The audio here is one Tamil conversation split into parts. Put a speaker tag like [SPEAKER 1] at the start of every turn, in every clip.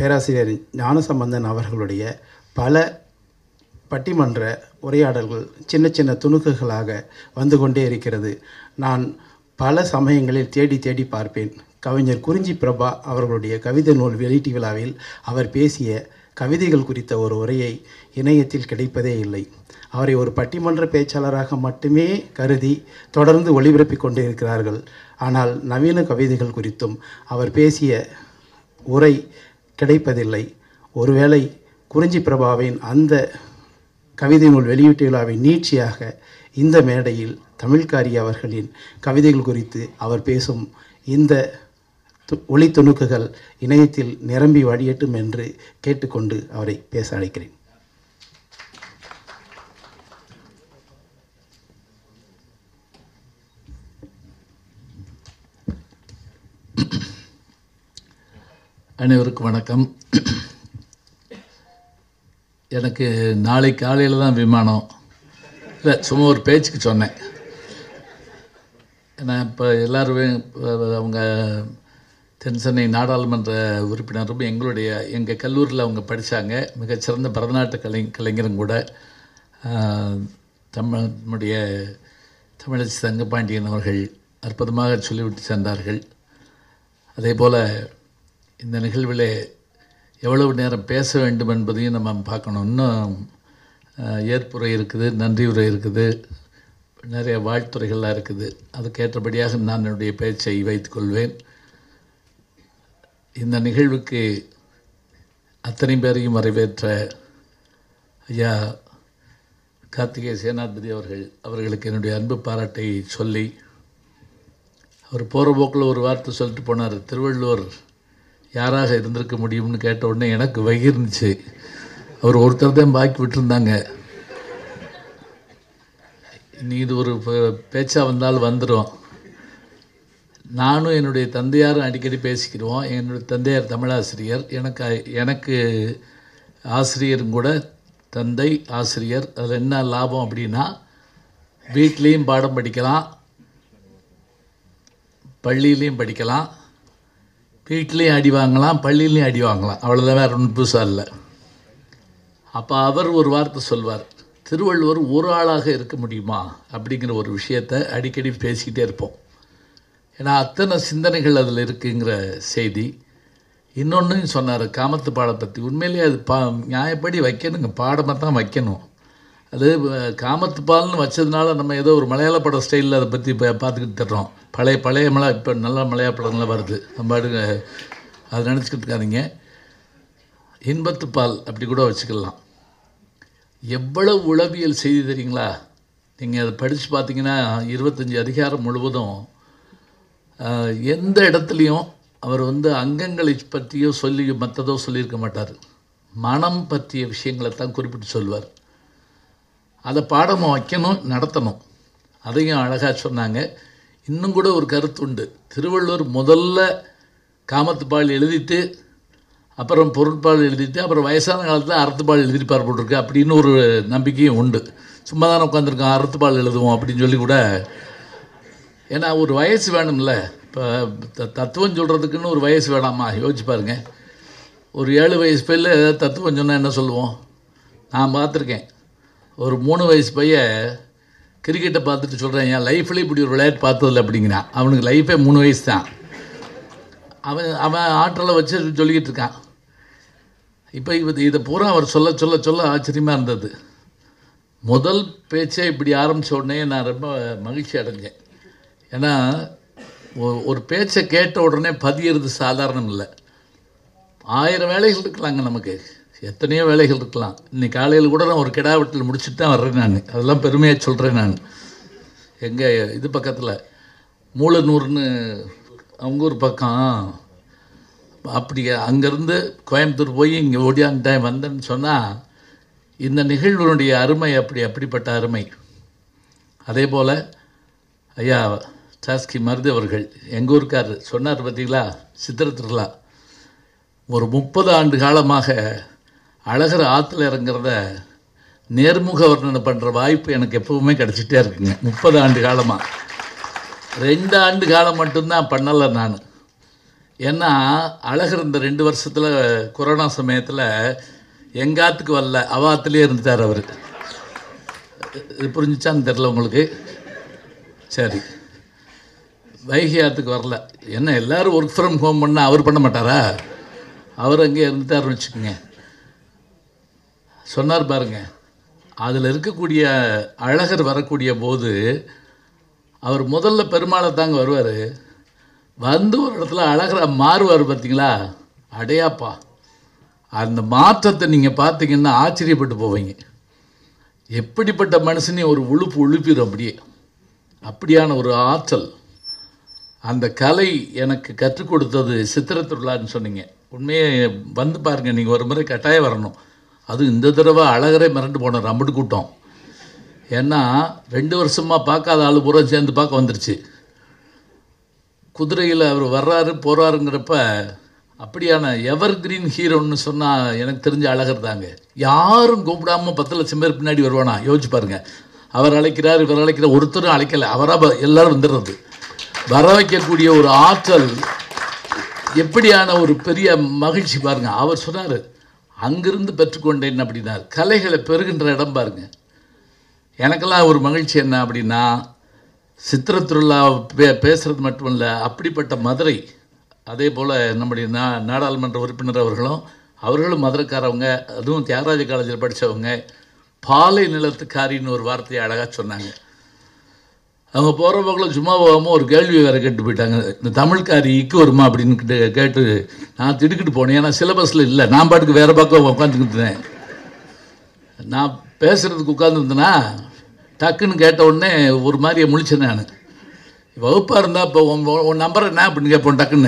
[SPEAKER 1] பேராசிரியர் ஞானசம்பந்தன் அவர்களுடைய பல பட்டிமன்ற உரையாடல்கள் சின்ன சின்ன துணுக்குகளாக வந்து கொண்டே இருக்கிறது நான் பல சமயங்களில் தேடி தேடி பார்ப்பேன் கவிஞர் குறிஞ்சி பிரபா அவர்களுடைய கவிதை நூல் வெளியீட்டு விழாவில் அவர் பேசிய கவிதைகள் குறித்த ஒரு உரையை இணையத்தில் கிடைப்பதே இல்லை அவரை ஒரு பட்டிமன்ற பேச்சாளராக மட்டுமே கருதி தொடர்ந்து ஒளிபரப்பிக் கொண்டே இருக்கிறார்கள் ஆனால் நவீன கவிதைகள் குறித்தும் அவர் பேசிய உரை கிடைப்பதில்லை ஒருவேளை குறிஞ்சி பிரபாவின் அந்த கவிதை நூல் வெளியீட்டு விழாவின் நீட்சியாக இந்த மேடையில் தமிழ்காரி அவர்களின் கவிதைகள் குறித்து அவர் பேசும் இந்த து ஒளி துணுக்குகள் இணையத்தில் நிரம்பி வழியட்டும் என்று கேட்டுக்கொண்டு அவரை பேச அழைக்கிறேன்
[SPEAKER 2] அனைவருக்கும் வணக்கம் எனக்கு நாளை காலையில் தான் விமானம் இல்லை சும்மா ஒரு பேச்சுக்கு சொன்னேன் நான் இப்போ எல்லாருமே இப்ப அவங்க தென்சென்னை நாடாளுமன்ற உறுப்பினரும் எங்களுடைய எங்கள் கல்லூரியில் அவங்க படித்தாங்க மிகச்சிறந்த பரதநாட்டு கலை கலைஞரும் கூட ஆஹ், தமிழ் நம்முடைய தமிழச்சி தங்கப்பாண்டியன் அவர்கள் அற்புதமாக சொல்லிவிட்டு சென்றார்கள் அதே போல் இந்த நிகழ்வில் எவ்வளவு நேரம் பேச வேண்டும் என்பதையும் நம்ம பார்க்கணும் இன்னும் அஹ், ஏற்புரை இருக்குது நன்றி உரை இருக்குது நிறைய வாழ்த்துறைகள்லாம் இருக்குது அதுக்கேற்றபடியாக நான் என்னுடைய பேச்சை வைத்துக்கொள்வேன் இந்த நிகழ்வுக்கு அத்தனை பேரையும் வரவேற்ற ஐயா கார்த்திகேய சேனாதிபதி அவர்கள் அவர்களுக்கு என்னுடைய அன்பு பாராட்டை சொல்லி அவர் போகிற போக்கில் ஒரு வார்த்தை சொல்லிட்டு போனார் திருவள்ளுவர் யாராக இருந்திருக்க முடியும்னு கேட்ட உடனே எனக்கு வகிர்ந்துச்சு அவர் ஒருத்தர் தான் பாக்கி விட்டுருந்தாங்க நீ இது ஒரு பே- பேச்சா வந்தால் வந்துடும் நானும் என்னுடைய தந்தையாரும் அடிக்கடி பேசிக்கிடுவோம் என்னுடைய தந்தையார் தமிழாசிரியர் எனக்கு எனக்கு ஆசிரியரும் கூட தந்தை ஆசிரியர் அதில் என்ன லாபம் அப்படின்னா வீட்லேயும் பாடம் படிக்கலாம் பள்ளியிலையும் படிக்கலாம் வீட்லேயும் அடி வாங்கலாம் பள்ளியிலையும் அடி வாங்கலாம் அவ்வளோதான் வேறு ஒன்றும் புதுசாக இல்லை அப்போ அவர் ஒரு வார்த்தை சொல்வார் திருவள்ளுவர் ஒரு ஆளாக இருக்க முடியுமா அப்படிங்கிற ஒரு விஷயத்தை அடிக்கடி பேசிக்கிட்டே இருப்போம் ஏன்னா அத்தனை சிந்தனைகள் அதில் இருக்குங்கிற செய்தி இன்னொன்று சொன்னார் காமத்து பாடம் பற்றி உண்மையிலேயே அது பா நியாயப்படி வைக்கணுங்க பாடமாக தான் வைக்கணும் அது அஹ், காமத்து பால்னு வச்சதுனால நம்ம ஏதோ ஒரு மலையாள பட ஸ்டைலில் அதை பற்றி இப்போ பார்த்துக்கிட்டு தர்றோம் பழைய பழைய மலை இப்போ நல்ல மலையாள படங்கள்லாம் வருது நம்ம பாட்டுக்கு அதை நினச்சிக்கிட்டு இருக்காதீங்க இன்பத்து பால் அப்படி கூட வச்சுக்கலாம் எவ்வளவு உளவியல் செய்தி தெரியுங்களா நீங்கள் அதை படித்து பார்த்தீங்கன்னா இருபத்தஞ்சி அதிகாரம் முழுவதும் ஆஹ், எந்த இடத்துலையும் அவர் வந்து அங்கங்களை பற்றியோ சொல்லி மற்றதோ சொல்லியிருக்க மாட்டார் மனம் பற்றிய விஷயங்களை தான் குறிப்பிட்டு சொல்வார் அதை பாடமாக வைக்கணும் நடத்தணும் அதையும் அழகாக சொன்னாங்க இன்னும் கூட ஒரு கருத்து உண்டு திருவள்ளுவர் முதல்ல காமத்துப்பால் எழுதிட்டு அப்புறம் பொருட்பால் எழுதிட்டு அப்புறம் வயசான காலத்தில் அறத்துப்பால் எழுதிருப்பார் போட்டிருக்கு அப்படின்னு ஒரு நம்பிக்கையும் உண்டு சும்மா தானே உட்காந்துருக்கோம் அறத்துப்பால் எழுதுவோம் அப்படின்னு சொல்லி கூட ஏன்னா ஒரு வயசு வேணும்ல இப்போ த- தத்துவம் சொல்கிறதுக்குன்னு ஒரு வயசு வேணாமா யோசிச்சு பாருங்க ஒரு ஏழு வயசு பையில தத்துவம் சொன்னால் என்ன சொல்லுவோம் நான் பார்த்துருக்கேன் ஒரு மூணு வயசு பையன் கிரிக்கெட்டை பார்த்துட்டு சொல்கிறேன் என் லைஃப்லேயே இப்படி ஒரு விளையாட்டு பார்த்ததில்ல அப்படிங்கிறான் அவனுக்கு லைஃபே மூணு வயசு தான் அவன் அவன் ஆற்றலை வச்சு சொல்லிக்கிட்டு இருக்கான் இப்போ இது இதை பூரா அவர் சொல்ல சொல்ல சொல்ல ஆச்சரியமாக இருந்தது முதல் பேச்சே இப்படி ஆரம்பித்த உடனே நான் ரொம்ப மகிழ்ச்சி அடைஞ்சேன் ஏன்னா ஒ- ஒரு பேச்சை கேட்ட உடனே பதியறது சாதாரணம் இல்லை ஆயிரம் வேலைகள் இருக்கலாங்க நமக்கு எத்தனையோ வேலைகள் இருக்கலாம் இன்னைக்கு காலையில் கூட நான் ஒரு கிடா வெட்டில் முடிச்சுட்டு தான் வர்றேன் நான் அதெல்லாம் பெருமையாக சொல்கிறேன் நான் எங்கள் இது பக்கத்தில் மூலனூர்னு அவங்க ஒரு பக்கம் அப்படி அங்கேருந்து கோயம்புத்தூர் போய் இங்கே ஓடியாந்துட்டேன் வந்தேன்னு சொன்னால் இந்த நிகழ்வுடைய அருமை அப்படி அப்படிப்பட்ட அருமை அதே போல் ஐயா சாஸ்கி மருது அவர்கள் எங்கள் ஊருக்காரர் சொன்னார் பார்த்தீங்களா சித்திர திருவிழா ஒரு முப்பது ஆண்டு காலமாக அழகர் ஆற்றுல இறங்குறத நேர்முக வர்ணனை பண்ணுற வாய்ப்பு எனக்கு எப்பவுமே கிடச்சிட்டே இருக்குங்க முப்பது ஆண்டு காலமாக ரெண்டு ஆண்டு காலம் மட்டும்தான் பண்ணலை நான் ஏன்னா அழகர் இந்த ரெண்டு வருஷத்தில் கொரோனா சமயத்தில் எங்காத்துக்கு வரல அவாத்துலேயே இருந்துட்டார் அவர் இது புரிஞ்சுச்சான்னு தெரில உங்களுக்கு சரி வைகை ஆற்றுக்கு வரல என்ன எல்லாரும் ஒர்க் ஃப்ரம் ஹோம் பண்ணால் அவர் பண்ண மாட்டாரா அவர் அங்கே இருந்துட்டாருன்னு வச்சுக்கோங்க சொன்னார் பாருங்க அதில் இருக்கக்கூடிய அழகர் வரக்கூடிய போது அவர் முதல்ல பெருமாளை தாங்க வருவார் வந்து ஒரு இடத்துல அழகரா மாறுவார் பார்த்தீங்களா அடையாப்பா அந்த மாற்றத்தை நீங்கள் பார்த்தீங்கன்னா ஆச்சரியப்பட்டு போவீங்க எப்படிப்பட்ட மனுஷனையும் ஒரு உழுப்பு உழுப்பிடும் அப்படியே அப்படியான ஒரு ஆற்றல் அந்த கலை எனக்கு கற்றுக் கொடுத்தது சித்திரத் திருவிழான்னு சொன்னீங்க உண்மையே வந்து பாருங்க நீங்கள் ஒரு முறை கட்டாயம் வரணும் அதுவும் இந்த தடவை அழகரே மிரண்டு போனார் அம்பட்டு கூட்டம் ஏன்னா ரெண்டு வருஷமாக பார்க்காத ஆள் பூரா சேர்ந்து பார்க்க வந்துருச்சு குதிரையில் அவர் வர்றாரு போகிறாருங்கிறப்ப அப்படியான எவர் கிரீன் ஹீரோன்னு சொன்னால் எனக்கு தெரிஞ்ச அழகர் தாங்க யாரும் கூப்பிடாம பத்து லட்சம் பேர் பின்னாடி வருவானா யோசிச்சு பாருங்க அவர் அழைக்கிறார் இவர் அழைக்கிறார் ஒருத்தரும் அழைக்கல அவராக எல்லாரும் வந்துடுறது வர வைக்கக்கூடிய ஒரு ஆற்றல் எப்படியான ஒரு பெரிய மகிழ்ச்சி பாருங்க அவர் சொன்னார் அங்கிருந்து பெற்றுக்கொண்டேன் அப்படின்னார் கலைகளை பெறுகின்ற இடம் பாருங்க எனக்கெல்லாம் ஒரு மகிழ்ச்சி என்ன அப்படின்னா சித்திர திருவிழா பே பேசுகிறது மட்டுமல்ல அப்படிப்பட்ட மதுரை அதே போல் நம்முடைய நா நாடாளுமன்ற உறுப்பினர் அவர்களும் அவர்களும் மதுரைக்காரவங்க அதுவும் தியாகராஜ காலேஜில் படித்தவங்க பாலை நிலத்துக்காரின்னு ஒரு வார்த்தையை அழகாக சொன்னாங்க அவங்க போகிற போக்கில் சும்மா போகாமல் ஒரு கேள்வி வேறு கேட்டு போயிட்டாங்க இந்த தமிழ்காரி இக்கு வருமா அப்படின்னு கேட்டு கேட்டு நான் திடுக்கிட்டு போனேன் ஏன்னா சிலபஸில் இல்லை நான் பாட்டுக்கு வேறு பக்கம் உட்காந்துக்கிட்டு இருந்தேன் நான் பேசுகிறதுக்கு உட்காந்துருந்தேன்னா டக்குன்னு கேட்ட உடனே ஒரு மாதிரியை முழிச்சேன் நான் வகுப்பாக இருந்தால் இப்போ உன் உன் நம்பர் என்ன அப்படின்னு கேட்போம் டக்குன்னு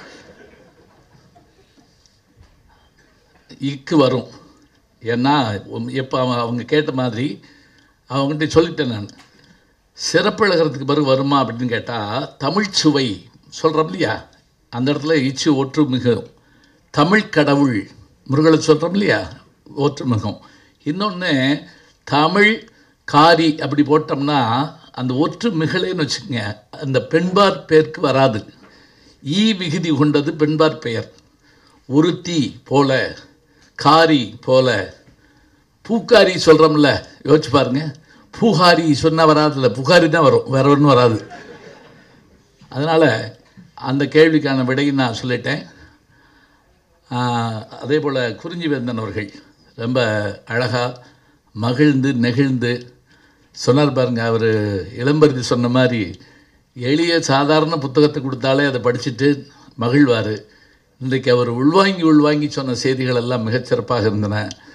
[SPEAKER 2] இக்கு வரும் ஏன்னா எப்போ அவன் அவங்க கேட்ட மாதிரி அவங்ககிட்ட சொல்லிட்டேன் நான் சிறப்பழகிறதுக்கு பிறகு வருமா அப்படின்னு கேட்டால் தமிழ்ச்சுவை சொல்கிறோம் இல்லையா அந்த இடத்துல இச்சு ஒற்று மிகும் தமிழ் கடவுள் முருகலை சொல்கிறோம் இல்லையா ஒற்று மிகும் இன்னொன்று தமிழ் காரி அப்படி போட்டோம்னா அந்த ஒற்று மிகலேன்னு வச்சுக்கோங்க அந்த பெண்பார் பேருக்கு வராது ஈ விகுதி கொண்டது பெண்பார் பெயர் ஒருத்தி போல காரி போல பூக்காரி சொல்கிறோம்ல யோசிச்சு பாருங்க பூகாரி சொன்னால் வராதுல்ல புகாரி தான் வரும் வேற ஒன்றும் வராது அதனால் அந்த கேள்விக்கான விடையை நான் சொல்லிட்டேன் ஆஹ், அதே போல் குறிஞ்சி வேந்தன் அவர்கள் ரொம்ப அழகாக மகிழ்ந்து நெகிழ்ந்து சொன்னார் பாருங்க அவர் இளம்பருதி சொன்ன மாதிரி எளிய சாதாரண புத்தகத்தை கொடுத்தாலே அதை படிச்சுட்டு மகிழ்வார் இன்றைக்கு அவர் உள்வாங்கி உள்வாங்கி சொன்ன செய்திகள் எல்லாம் மிகச்சிறப்பாக இருந்தன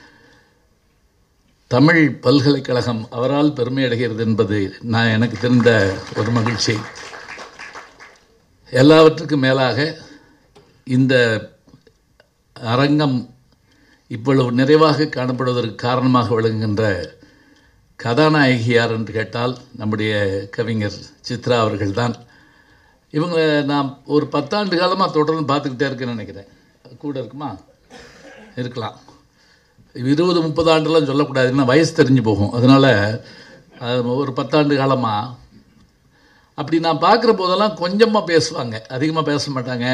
[SPEAKER 2] தமிழ் பல்கலைக்கழகம் அவரால் பெருமை அடைகிறது என்பது நான் எனக்கு தெரிந்த ஒரு மகிழ்ச்சி எல்லாவற்றுக்கும் மேலாக இந்த அரங்கம் இவ்வளவு நிறைவாக காணப்படுவதற்கு காரணமாக விளங்குகின்ற கதாநாயகி யார் என்று கேட்டால் நம்முடைய கவிஞர் சித்ரா அவர்கள்தான் இவங்க நான் ஒரு பத்தாண்டு காலமாக தொடர்ந்து பார்த்துக்கிட்டே இருக்கேன்னு நினைக்கிறேன் கூட இருக்குமா இருக்கலாம் இருபது முப்பது ஆண்டுலாம் சொல்லக்கூடாது ஏன்னா வயசு தெரிஞ்சு போகும் அதனால் அது ஒரு பத்தாண்டு காலமாக அப்படி நான் பார்க்குற போதெல்லாம் கொஞ்சமாக பேசுவாங்க அதிகமாக பேச மாட்டாங்க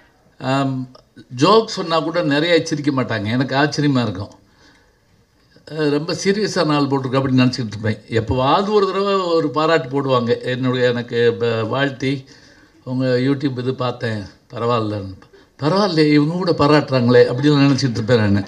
[SPEAKER 2] ஜோக் சொன்னால் கூட நிறைய சிரிக்க மாட்டாங்க எனக்கு ஆச்சரியமாக இருக்கும் அஹ் ரொம்ப சீரியஸாக நாள் போட்டிருக்கு அப்படின்னு நினச்சிக்கிட்டு இருப்பேன் எப்போவாவது ஒரு தடவை ஒரு பாராட்டு போடுவாங்க என்னுடைய எனக்கு ப- வாழ்த்தி உங்கள் யூடியூப் இது பார்த்தேன் பரவாயில்லன்னு பரவாயில்லையே இவங்க கூட பாராட்டுறாங்களே அப்படின்னு நினச்சிட்டு இருப்பேன் நான்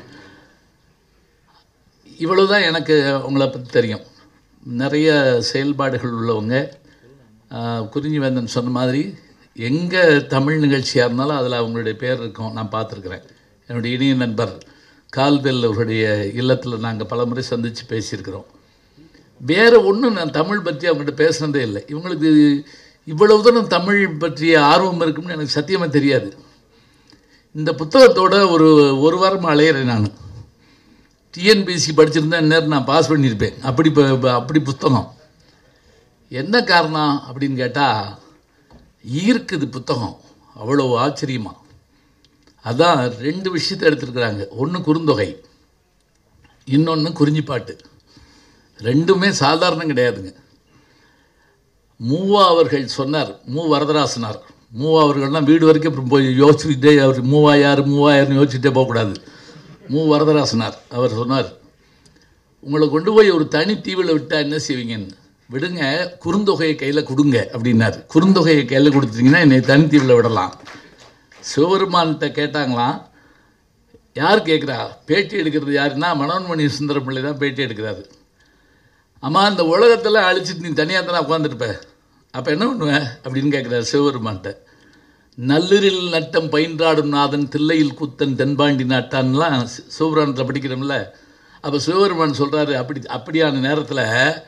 [SPEAKER 2] இவ்வளவு தான் எனக்கு உங்களை பற்றி தெரியும் நிறைய செயல்பாடுகள் உள்ளவங்க ஆஹ், குறிஞ்சி வேந்தன் சொன்ன மாதிரி எங்கே தமிழ் நிகழ்ச்சியாக இருந்தாலும் அதில் அவங்களுடைய பேர் இருக்கும் நான் பார்த்துருக்குறேன் என்னுடைய இனிய நண்பர் கால்வெல் அவருடைய இல்லத்தில் நாங்கள் பல முறை சந்தித்து பேசியிருக்கிறோம் வேறு ஒன்றும் நான் தமிழ் பற்றி அவங்ககிட்ட பேசுனதே இல்லை இவங்களுக்கு இவ்வளவு தூரம் தமிழ் பற்றிய ஆர்வம் இருக்கும்னு எனக்கு சத்தியமாக தெரியாது இந்த புத்தகத்தோட ஒரு ஒரு வாரம் அலையிறேன் நான் டிஎன்பிசி படிச்சிருந்தா நேரம் நான் பாஸ் பண்ணியிருப்பேன் அப்படி ப- ப- அப்படி புத்தகம் என்ன காரணம் அப்படின்னு கேட்டால் ஈர்க்குது புத்தகம் அவ்வளோ ஆச்சரியமா அதான் ரெண்டு விஷயத்தை எடுத்திருக்கிறாங்க ஒன்று குறுந்தொகை இன்னொன்று குறிஞ்சிப்பாட்டு ரெண்டுமே சாதாரணம் கிடையாதுங்க மூவா அவர்கள் சொன்னார் மு வரதராசனார் மூவா அவர்கள்லாம் வீடு வரைக்கும் அப்புறம் போய் யோசிச்சுட்டே அவர் மூவாயார் மூவாயிரம்னு யோசிச்சுட்டே போகக்கூடாது மூ வரதராசனார் அவர் சொன்னார் உங்களை கொண்டு போய் ஒரு தனி தீவில் விட்டால் என்ன செய்வீங்கன்னு விடுங்க குறுந்தொகையை கையில் கொடுங்க அப்படின்னாரு குறுந்தொகையை கையில் கொடுத்தீங்கன்னா என்னை தனி தீவில் விடலாம் சிவபெருமான்கிட்ட கேட்டாங்களாம் யார் கேட்குறா பேட்டி எடுக்கிறது யாருன்னா மனோன்மணி சுந்தரம் பிள்ளை தான் பேட்டி எடுக்கிறாரு அம்மா இந்த உலகத்தில் அழிச்சிட்டு நீ தனியாக தானே உட்காந்துருப்ப அப்போ என்ன பண்ணுவேன் அப்படின்னு கேட்குறாரு சிவபெருமான்கிட்ட நல்லிரில் நட்டம் பயின்றாடும் நாதன் தில்லையில் குத்தன் தென்பாண்டி நாட்டான்லாம் சி- சிவபுராணத்தில் படிக்கிறோம்ல அப்போ சிவபெருமான் சொல்கிறாரு அப்படி அப்படியான நேரத்தில்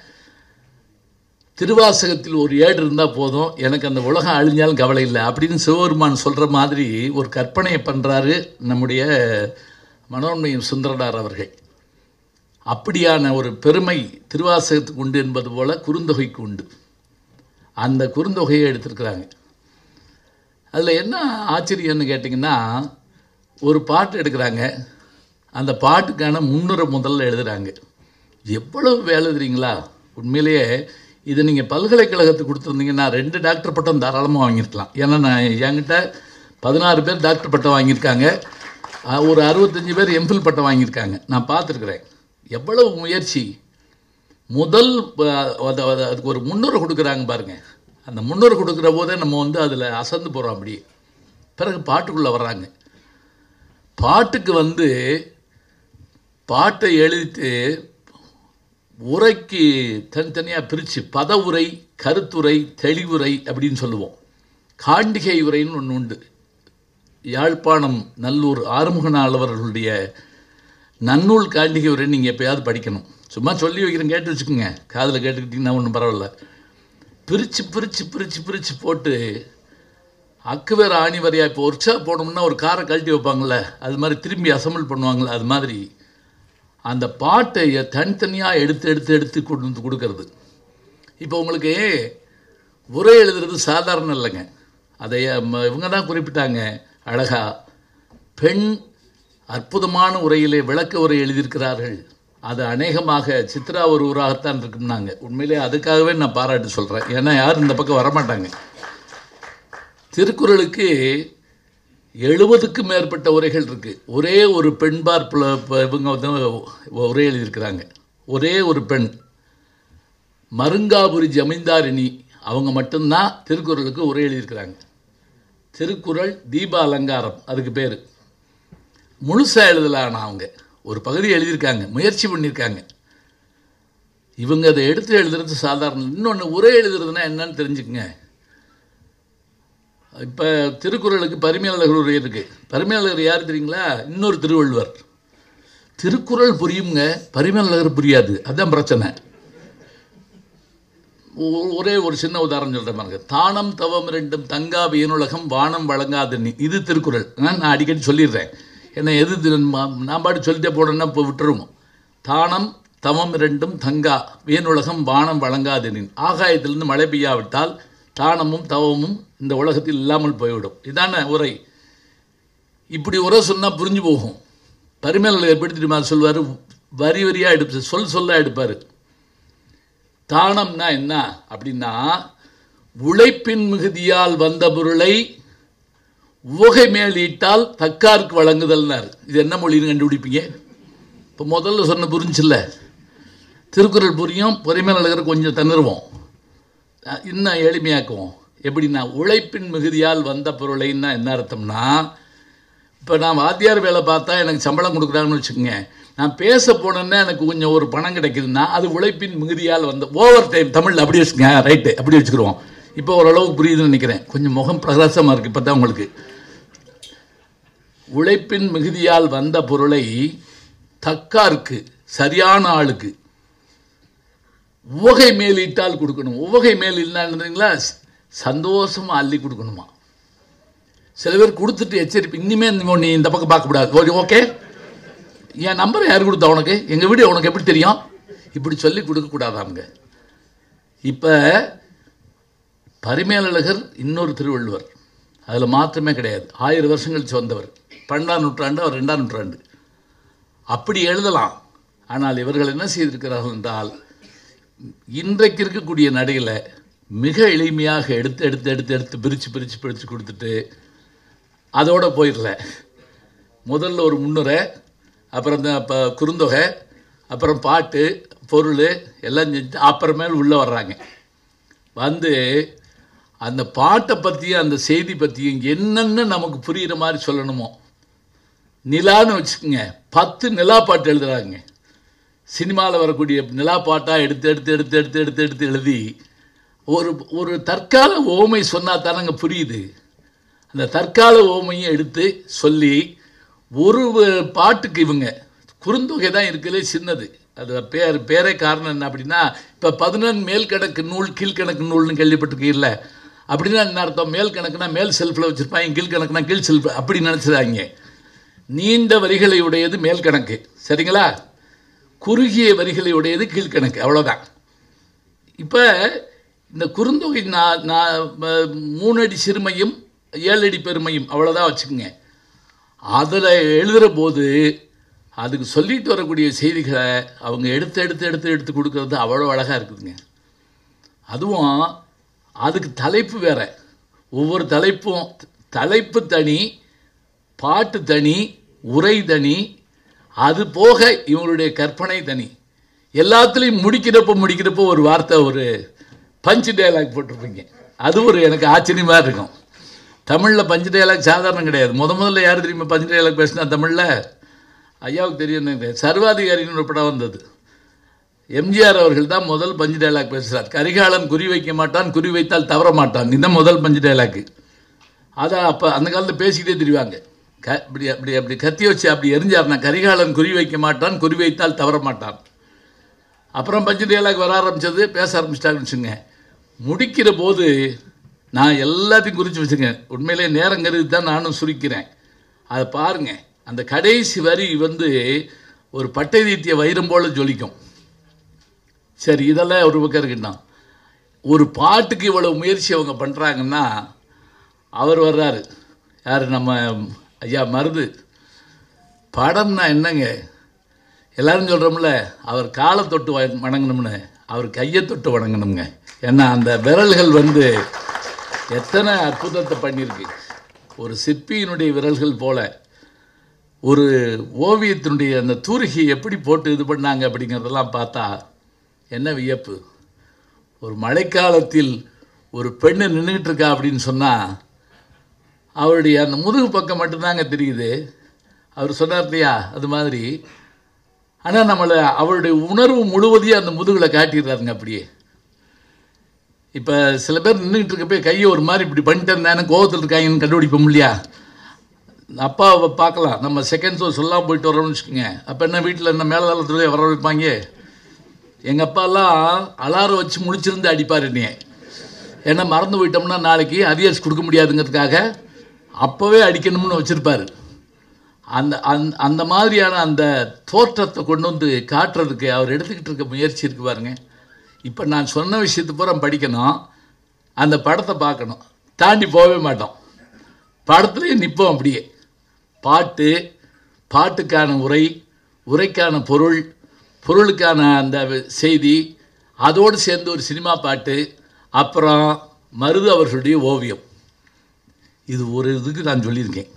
[SPEAKER 2] திருவாசகத்தில் ஒரு ஏடு இருந்தால் போதும் எனக்கு அந்த உலகம் அழிஞ்சாலும் கவலை இல்லை அப்படின்னு சிவபெருமான் சொல்கிற மாதிரி ஒரு கற்பனையை பண்ணுறாரு நம்முடைய மனோன்மையும் சுந்தரனார் அவர்கள் அப்படியான ஒரு பெருமை திருவாசகத்துக்கு உண்டு என்பது போல குறுந்தொகைக்கு உண்டு அந்த குறுந்தொகையை எடுத்திருக்கிறாங்க அதில் என்ன ஆச்சரியம்னு கேட்டிங்கன்னா ஒரு பாட்டு எடுக்கிறாங்க அந்த பாட்டுக்கான முன்னுரை முதல்ல எழுதுகிறாங்க எவ்வளவு வேலை தெரியுங்களா உண்மையிலேயே இது நீங்கள் பல்கலைக்கழகத்துக்கு கொடுத்துருந்தீங்கன்னா ரெண்டு டாக்டர் பட்டம் தாராளமாக வாங்கியிருக்கலாம் ஏன்னா நான் என்கிட்ட பதினாறு பேர் டாக்டர் பட்டம் வாங்கியிருக்காங்க அஹ், ஒரு அறுபத்தஞ்சு பேர் எம்ஃபில் பட்டம் வாங்கியிருக்காங்க நான் பார்த்துருக்குறேன் எவ்வளவு முயற்சி முதல் அஹ், அது- அது- அதுக்கு ஒரு முன்னுரை கொடுக்குறாங்க பாருங்க அந்த முன்னுரை கொடுக்குற போதே நம்ம வந்து அதில் அசந்து போகிறோம் அப்படியே பிறகு பாட்டுக்குள்ளே வர்றாங்க பாட்டுக்கு வந்து பாட்டை எழுதிட்டு உரைக்கு தனித்தனியாக பிரித்து பத உரை கருத்துரை தெளிவுரை அப்படின்னு சொல்லுவோம் காண்டிகை உரைன்னு ஒன்று உண்டு யாழ்ப்பாணம் நல்லூர் ஆறுமுகநாள் அவர்களுடைய நன்னூல் காண்டிகை உரை நீங்கள் எப்பயாவது படிக்கணும் சும்மா சொல்லி வைக்கிறேன் கேட்டு வச்சுக்கோங்க காதில் கேட்டுக்கிட்டிங்கன்னா ஒன்றும் பரவாயில்ல பிரித்து பிரித்து பிரித்து பிரித்து போட்டு அக்கு வேற ஆணி வரையா இப்போ ஒர்க்ஷா போனோம்னா ஒரு காரை கழட்டி வைப்பாங்கள்ல அது மாதிரி திரும்பி அசம்பிள் பண்ணுவாங்கள்ல அது மாதிரி அந்த பாட்டை தனித்தனியாக எடுத்து எடுத்து எடுத்து கொண்டு வந்து கொடுக்கறது இப்போ உங்களுக்கு உரை எழுதுறது சாதாரண இல்லைங்க அதை ம- இவங்க தான் குறிப்பிட்டாங்க அழகா பெண் அற்புதமான உரையிலே விளக்க உரை எழுதியிருக்கிறார்கள் அது அநேகமாக சித்ரா ஒரு ஊராகத்தான் இருக்குன்னாங்க உண்மையிலே அதுக்காகவே நான் பாராட்டு சொல்கிறேன் ஏன்னா யாரும் இந்த பக்கம் வரமாட்டாங்க திருக்குறளுக்கு எழுபதுக்கும் மேற்பட்ட உரைகள் இருக்கு ஒரே ஒரு பெண்பார் புல- ப- இவங்க வந்து உரை எழுதியிருக்கிறாங்க ஒரே ஒரு பெண் மருங்காபுரி ஜமீன்தாரிணி அவங்க மட்டும்தான் திருக்குறளுக்கு உரை எழுதியிருக்கிறாங்க திருக்குறள் தீப அலங்காரம் அதுக்கு பேர் முழுசாக எழுதலான அவங்க ஒரு பகுதி எழுதியிருக்காங்க முயற்சி பண்ணியிருக்காங்க இவங்க அதை எடுத்து எழுதுறது சாதாரண இன்னொன்று உரை எழுதுறதுன்னா என்னன்னு தெரிஞ்சுக்கங்க இப்போ திருக்குறளுக்கு பரிமையாளர் உரை இருக்கு பரிமையாளர் யார் தெரியுங்களா இன்னொரு திருவள்ளுவர் திருக்குறள் புரியுங்க பரிமையாளர் புரியாது அதுதான் பிரச்சனை ஒ- ஒரே ஒரு சின்ன உதாரணம் சொல்கிறேன் பாருங்க தானம் தவம் ரெண்டும் தங்கா வீணுலகம் வானம் வழங்காது நீ இது திருக்குறள் நான் நான் அடிக்கடி சொல்லிடுறேன் என்ன எது திரு- மா- நான் பாட்டு சொல்லிட்டே போடணும்னா இப்போ விட்டுருவோம் தானம் தவம் ரெண்டும் தங்கா வீணுலகம் வானம் வழங்காது நீ ஆகாயத்திலிருந்து மழை பெய்யாவிட்டால் தானமும் தவமும் இந்த உலகத்தில் இல்லாமல் போய்விடும் இதான உரை இப்படி உரை சொன்னால் புரிஞ்சு போகும் பரிமையாளர் எப்படி தெரியுமா சொல்வார் வரி வரியாக எடுப்பு சொல் சொல்ல எடுப்பார் தானம்னா என்ன அப்படின்னா உழைப்பின் மிகுதியால் வந்த பொருளை உவகை மேலிட்டால் தக்காருக்கு வழங்குதல்னார் இது என்ன மொழின்னு கண்டுபிடிப்பீங்க இப்போ முதல்ல சொன்ன புரிஞ்சில்ல திருக்குறள் புரியும் பொறிமையாளர் கொஞ்சம் திணறுவோம் அஹ் இன்னும் எளிமையாக்குவோம் எப்படின்னா உழைப்பின் மிகுதியால் வந்த பொருளைன்னா என்ன அர்த்தம்னா இப்போ நான் வாத்தியார் வேலை பார்த்தா எனக்கு சம்பளம் கொடுக்குறாங்கன்னு வச்சுக்கோங்க நான் பேச போனேன்னா எனக்கு கொஞ்சம் ஒரு பணம் கிடைக்குதுன்னா அது உழைப்பின் மிகுதியால் வந்த ஓவர் டைம் தமிழ் அப்படி வச்சுக்கோங்க ரைட்டு அப்படி வச்சுக்கிடுவோம் இப்போ ஓரளவுக்கு புரியுதுன்னு நினைக்கிறேன் கொஞ்சம் முகம் பிரகாசமாக இருக்குது இப்போ தான் உங்களுக்கு உழைப்பின் மிகுதியால் வந்த பொருளை தக்காருக்கு சரியான ஆளுக்கு உவகை மேலிட்டால் கொடுக்கணும் உவகை மேல் இல்லைன்னா சந்தோஷமா அள்ளி கொடுக்கணுமா சில பேர் கொடுத்துட்டு எச்சரிப்பு இனிமே இந்த நீ இந்த பக்கம் பார்க்கக்கூடாது ஓகே என் நம்பர் யார் கொடுத்தா உனக்கு எங்கள் வீடு உனக்கு எப்படி தெரியும் இப்படி சொல்லி கொடுக்கக்கூடாதாங்க இப்போ பரிமேலழகர் இன்னொரு திருவள்ளுவர் அதில் மாற்றமே கிடையாது ஆயிரம் வருஷம் கழிச்சு வந்தவர் பன்னெண்டாம் நூற்றாண்டு அவர் ரெண்டாம் நூற்றாண்டு அப்படி எழுதலாம் ஆனால் இவர்கள் என்ன செய்திருக்கிறார்கள் என்றால் இன்றைக்கு இருக்கக்கூடிய நடையில் மிக எளிமையாக எடுத்து எடுத்து எடுத்து எடுத்து பிரித்து பிரித்து பிரித்து கொடுத்துட்டு அதோட போயிடல முதல்ல ஒரு முன்னுரை அப்புறம் இந்த இப்போ குறுந்தொகை அப்புறம் பாட்டு பொருள் எல்லாம் செஞ்சு அப்புறமேல் உள்ளே வர்றாங்க வந்து அந்த பாட்டை பற்றியும் அந்த செய்தி பற்றியும் என்னென்னு நமக்கு புரிகிற மாதிரி சொல்லணுமோ நிலான்னு வச்சுக்கோங்க பத்து நிலா பாட்டு எழுதுறாங்க சினிமாவில் வரக்கூடிய நிலா பாட்டாக எடுத்து எடுத்து எடுத்து எடுத்து எடுத்து எடுத்து எழுதி ஒரு ஒரு தற்கால ஓமை சொன்னால் தானங்க புரியுது அந்த தற்கால ஓமையும் எடுத்து சொல்லி ஒரு வ- பாட்டுக்கு இவங்க குறுந்தொகை தான் இருக்கிறதுலே சின்னது அது பேர் பேரே காரணம் என்ன அப்படின்னா இப்போ பதினொன்று மேல் கணக்கு நூல் கீழ்கணக்கு நூல்னு கேள்விப்பட்டிருக்கீல்ல அப்படின்னா என்ன அர்த்தம் மேல் கணக்குனா மேல் செல்ஃபில் வச்சுருப்பாங்க கீழ் கணக்குனா கீழ் செல்ஃப் அப்படி நினச்சிடாங்க நீண்ட வரிகளை உடையது மேல் கணக்கு சரிங்களா குறுகிய வரிகளை உடையது கீழ்கணக்கு அவ்வளோதான் இப்போ இந்த குறுந்தொகை நான் நான் ம- மூணு அடி சிறுமையும் ஏழு அடி பெருமையும் அவ்வளோதான் வச்சுக்கோங்க அதில் எழுதுகிற போது அதுக்கு சொல்லிட்டு வரக்கூடிய செய்திகளை அவங்க எடுத்து எடுத்து எடுத்து எடுத்து கொடுக்கறது அவ்வளோ அழகாக இருக்குதுங்க அதுவும் அதுக்கு தலைப்பு வேற ஒவ்வொரு தலைப்பும் தலைப்பு தனி பாட்டு தனி உரை தனி அது போக இவங்களுடைய கற்பனை தனி எல்லாத்துலேயும் முடிக்கிறப்போ முடிக்கிறப்போ ஒரு வார்த்தை ஒரு பஞ்சு டயலாக் போட்டிருப்பீங்க அது ஒரு எனக்கு ஆச்சரியமாக இருக்கும் தமிழில் பஞ்சு டயலாக் சாதாரணம் கிடையாது முத முதல்ல யார் தெரியுமா பஞ்சு டயலாக் பேசினா தமிழில் ஐயாவுக்கு தெரியும் நினைக்கிறேன். சர்வாதிகாரின்னு ஒரு படம் வந்தது எம்ஜிஆர் அவர்கள் தான் முதல் பஞ்சு டயலாக் பேசுகிறார் கரிகாலன் குறி வைக்க மாட்டான் குறி வைத்தால் தவற மாட்டான் இதுதான் முதல் பஞ்சு டயலாக்கு அதை அப்போ அந்த காலத்தில் பேசிக்கிட்டே திரிவாங்க க இப்படி அப்படி அப்படி கத்தி வச்சு அப்படி எரிஞ்சார்னா கரிகாலன் குறி வைக்க மாட்டான் குறி வைத்தால் தவற மாட்டான் அப்புறம் பஞ்சு டயலாக் வர ஆரம்பிச்சது பேச ஆரம்பிச்சிட்டாங்கன்னு வச்சுங்க முடிக்கிற போது நான் எல்லாத்தையும் குறித்து வச்சுருக்கேன் உண்மையிலே நேரம் கருதி தான் நானும் சுருக்கிறேன் அதை பாருங்க அந்த கடைசி வரி வந்து ஒரு பட்டை தீட்டிய வைரம் போல ஜொலிக்கும் சரி இதெல்லாம் ஒரு பக்கம் இருக்கட்டும் ஒரு பாட்டுக்கு இவ்வளவு முயற்சி அவங்க பண்ணுறாங்கன்னா அவர் வர்றாரு யார் நம்ம ஐயா மருது படம்னா என்னங்க எல்லாரும் சொல்கிறோம்ல அவர் காலை தொட்டு வ- வணங்கணும்னு அவர் கையை தொட்டு வணங்கணுங்க ஏன்னா அந்த விரல்கள் வந்து எத்தனை அற்புதத்தை பண்ணியிருக்கு ஒரு சிற்பியினுடைய விரல்கள் போல ஒரு ஓவியத்தினுடைய அந்த தூரிகை எப்படி போட்டு இது பண்ணாங்க அப்படிங்கிறதெல்லாம் பார்த்தா என்ன வியப்பு ஒரு மழைக்காலத்தில் ஒரு பெண்ணு நின்றுக்கிட்டு இருக்கா அப்படின்னு சொன்னால் அவருடைய அந்த முதுகு பக்கம் மட்டும்தாங்க தெரியுது அவர் சொன்னார் இல்லையா அது மாதிரி ஆனால் நம்மளை அவருடைய உணர்வு முழுவதையும் அந்த முதுகில் காட்டிடுறாருங்க அப்படியே இப்போ சில பேர் நின்றுக்கிட்டு இருக்கப்பே கையை ஒரு மாதிரி இப்படி பண்ணிட்டு இருந்தானே கோவத்தில் இருக்காங்கன்னு கண்டுபிடிப்போம் இல்லையா அப்பாவை பார்க்கலாம் நம்ம செகண்ட் ஷோ சொல்லாமல் போயிட்டு வரோம்னு வச்சுக்கோங்க அப்போ என்ன வீட்டில் என்ன மேலதளத்துல வர வைப்பாங்க எங்கள் அப்பாலாம் அலாரம் வச்சு முழிச்சிருந்து அடிப்பார் என்னைய ஏன்னா மறந்து போயிட்டோம்னா நாளைக்கு அதிகாரிச்சு கொடுக்க முடியாதுங்கிறதுக்காக அப்போவே அடிக்கணும்னு வச்சுருப்பார் அந்த அந்த அந்த மாதிரியான அந்த தோற்றத்தை கொண்டு வந்து காட்டுறதுக்கு அவர் எடுத்துக்கிட்டு இருக்க முயற்சி இருக்கு பாருங்க இப்போ நான் சொன்ன விஷயத்தை பூரா படிக்கணும் அந்த படத்தை பார்க்கணும் தாண்டி போகவே மாட்டோம் படத்துலேயே நிற்போம் அப்படியே பாட்டு பாட்டுக்கான உரை உரைக்கான பொருள் பொருளுக்கான அந்த செய்தி அதோடு சேர்ந்து ஒரு சினிமா பாட்டு அப்புறம் மருது அவர்களுடைய ஓவியம் இது ஒரு இதுக்கு நான் சொல்லியிருக்கேன்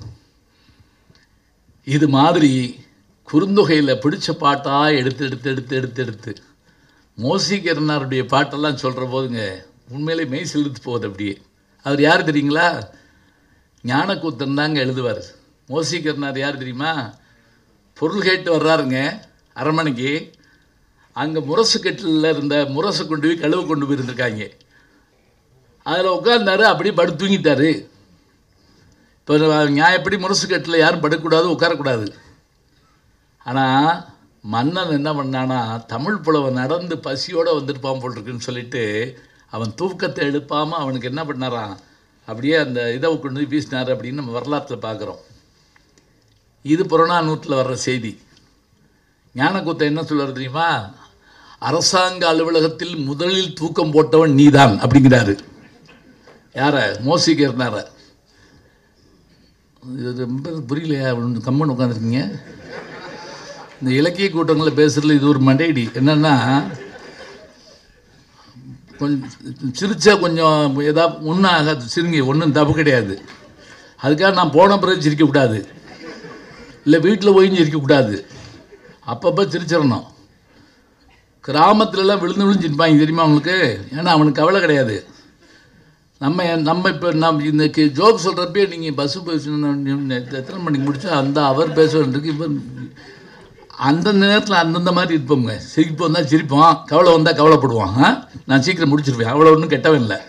[SPEAKER 2] இது மாதிரி குறுந்தொகையில் பிடிச்ச பாட்டாக எடுத்து எடுத்து எடுத்து எடுத்து எடுத்து மோசிகரனாருடைய பாட்டெல்லாம் சொல்கிற போதுங்க உண்மையிலே மெய் செலுத்து போகுது அப்படியே அவர் யார் தெரியுங்களா ஞானக்கூத்தன் தாங்க எழுதுவார் மோசிகரனார் யார் தெரியுமா பொருள் கேட்டு வர்றாருங்க அரண்மனைக்கு அங்கே முரசு கட்டிலில் இருந்த முரசை கொண்டு போய் கழுவ கொண்டு போய் இருந்திருக்காங்க அதில் உட்கார்ந்தாரு அப்படியே படுத்து தூங்கிட்டாரு இப்போ நியாயப்படி முரசு கட்டில் யாரும் படக்கூடாது உட்காரக்கூடாது ஆனால் மன்னன் என்ன பண்ணானா தமிழ் புலவன் நடந்து பசியோடு வந்திருப்பான் போல் இருக்குன்னு சொல்லிட்டு அவன் தூக்கத்தை எழுப்பாமல் அவனுக்கு என்ன பண்ணாராம் அப்படியே அந்த இதை கொண்டு போய் வீசினார் அப்படின்னு நம்ம வரலாற்றில் பார்க்குறோம் இது புறநானூற்றில் வர்ற செய்தி ஞானக்கூத்த என்ன சொல்றாரு தெரியுமா அரசாங்க அலுவலகத்தில் முதலில் தூக்கம் போட்டவன் நீதான் அப்படிங்கிறாரு யார மோசிக்க இருந்தார இது ரொம்ப புரியலையா கம்மன் உட்காந்துருக்கீங்க இந்த இலக்கிய கூட்டங்களில் பேசுகிறதுல இது ஒரு மண்டைடி என்னன்னா கொஞ்சம் சிரிச்சா கொஞ்சம் ஏதாவது ஒன்றும் ஆகாது சிரிங்க ஒன்றும் தப்பு கிடையாது அதுக்காக நான் போன பிறகு சிரிக்கக்கூடாது இல்லை வீட்டில் போய் சிரிக்கக்கூடாது அப்பப்போ சிரிச்சிடணும் கிராமத்துலலாம் விழுந்து விழுந்து சிரிப்பாங்க தெரியுமா அவங்களுக்கு ஏன்னா அவனுக்கு கவலை கிடையாது நம்ம நம்ம இப்போ நம்ம இன்னைக்கு ஜோக் சொல்கிறப்பே நீங்கள் பஸ்ஸு பேசணும் எத்தனை மணிக்கு முடிச்சா அந்த அவர் பேச வேண்டியிருக்கு இவர் அந்தந்த நேரத்தில் அந்தந்த மாதிரி இருப்போங்க சிரிப்பு வந்தால் சிரிப்போம் கவலை வந்தால் கவலைப்படுவோம் ஆ நான் சீக்கிரம் முடிச்சிருவேன் அவ்வளோ ஒன்றும் கெட்டவன் இல்லை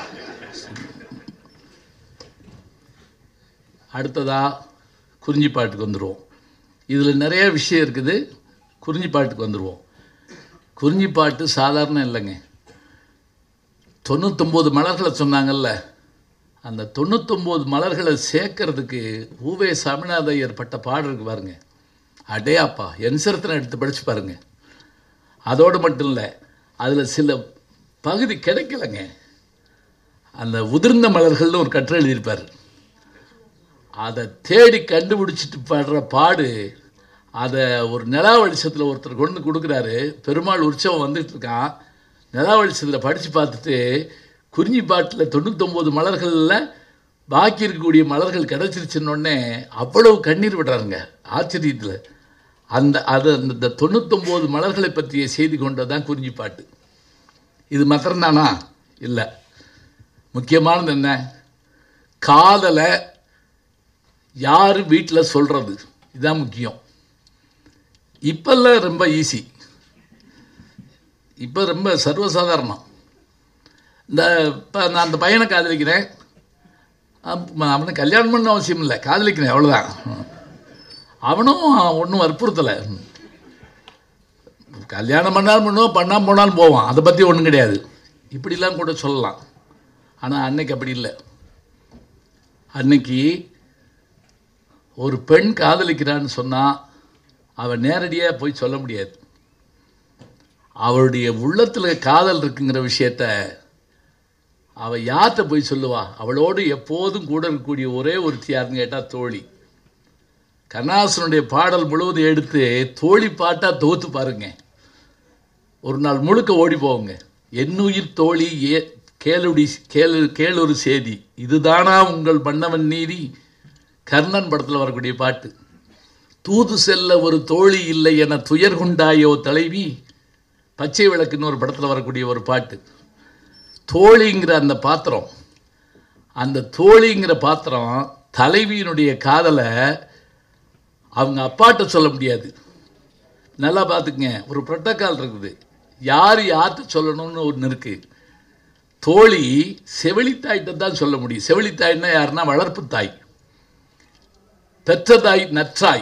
[SPEAKER 2] அடுத்ததா குறிஞ்சி பாட்டுக்கு வந்துடுவோம் இதில் நிறைய விஷயம் இருக்குது குறிஞ்சி பாட்டுக்கு வந்துடுவோம் குறிஞ்சி பாட்டு சாதாரண இல்லைங்க தொண்ணூத்தொம்பது மலர்களை சொன்னாங்கல்ல அந்த தொண்ணூத்தொம்பது மலர்களை சேர்க்கறதுக்கு ஊவே சாமிநாத ஐயர் பட்ட பாடு இருக்கு பாருங்க அடேயாப்பா என் சரித்திரம் எடுத்து படிச்சு பாருங்க அதோடு மட்டும் இல்லை அதில் சில பகுதி கிடைக்கலங்க அந்த உதிர்ந்த மலர்கள்னு ஒரு கட்டுரை எழுதியிருப்பார் அதை தேடி கண்டுபிடிச்சிட்டு பாடுற பாடு அதை ஒரு நிலா வெளிச்சத்தில் ஒருத்தர் கொண்டு வந்து கொடுக்குறாரு பெருமாள் உற்சவம் வந்துட்டு இருக்கான் நிலா வெளிச்சத்தில் படித்து பார்த்துட்டு குறிஞ்சி பாட்டில் தொண்ணூத்தொம்பது மலர்களில் பாக்கி இருக்கக்கூடிய மலர்கள் கிடச்சிருச்சுன்னொடனே அவ்வளவு கண்ணீர் விடுறாருங்க ஆச்சரியத்தில் அந்த அது அந்த தொண்ணூத்தொம்பது மலர்களை பற்றிய செய்தி கொண்டது தான் குறிஞ்சி பாட்டு இது மாத்திரம்தானா இல்லை முக்கியமானது என்ன காதலை யார் வீட்டில் சொல்கிறது இதுதான் முக்கியம் இப்பெல்லாம் ரொம்ப ஈஸி இப்போ ரொம்ப சர்வசாதாரணம் இந்த இப்போ நான் அந்த பையனை காதலிக்கிறேன் அப்ப அவனை கல்யாணம் பண்ண அவசியம் இல்லை காதலிக்கிறேன் அவ்வளோதான் அவனும் ஒன்றும் வற்புறுத்தலை கல்யாணம் பண்ணாலும் பண்ணுவோம் பண்ணாமல் போனாலும் போவான் அதை பற்றி ஒன்றும் கிடையாது இப்படிலாம் கூட சொல்லலாம் ஆனால் அன்னைக்கு அப்படி இல்லை அன்னைக்கு ஒரு பெண் காதலிக்கிறான்னு சொன்னால் அவன் நேரடியாக போய் சொல்ல முடியாது அவளுடைய உள்ளத்தில் காதல் இருக்குங்கிற விஷயத்த அவள் யார்கிட்ட போய் சொல்லுவா அவளோடு எப்போதும் கூட இருக்கக்கூடிய ஒரே ஒருத்தி யாருன்னு கேட்டால் தோழி கண்ணாசனுடைய பாடல் முழுவதும் எடுத்து தோழி பாட்டாக தொகுத்து பாருங்க ஒரு நாள் முழுக்க ஓடி போவோங்க என்னுயிர் தோழி ஏ கேளுடி கேளு கேளொரு சேதி இதுதானா உங்கள் மன்னவன் நீதி கர்ணன் படத்தில் வரக்கூடிய பாட்டு தூது செல்ல ஒரு தோழி இல்லை என துயர் கொண்டாயோ தலைவி பச்சை விளக்குன்னு ஒரு படத்தில் வரக்கூடிய ஒரு பாட்டு தோழிங்கிற அந்த பாத்திரம் அந்த தோழிங்கிற பாத்திரம் தலைவியினுடைய காதலை அவங்க அப்பாட்ட சொல்ல முடியாது நல்லா பார்த்துக்குங்க ஒரு புரோட்டோக்கால் இருக்குது யார் யார்கிட்ட சொல்லணும்னு ஒன்று இருக்குது தோழி செவிலித்தாய்கிட்ட தான் சொல்ல முடியும் செவிலித்தாய்னா யாருன்னா வளர்ப்பு தாய் பெற்ற தாய் நற்றாய்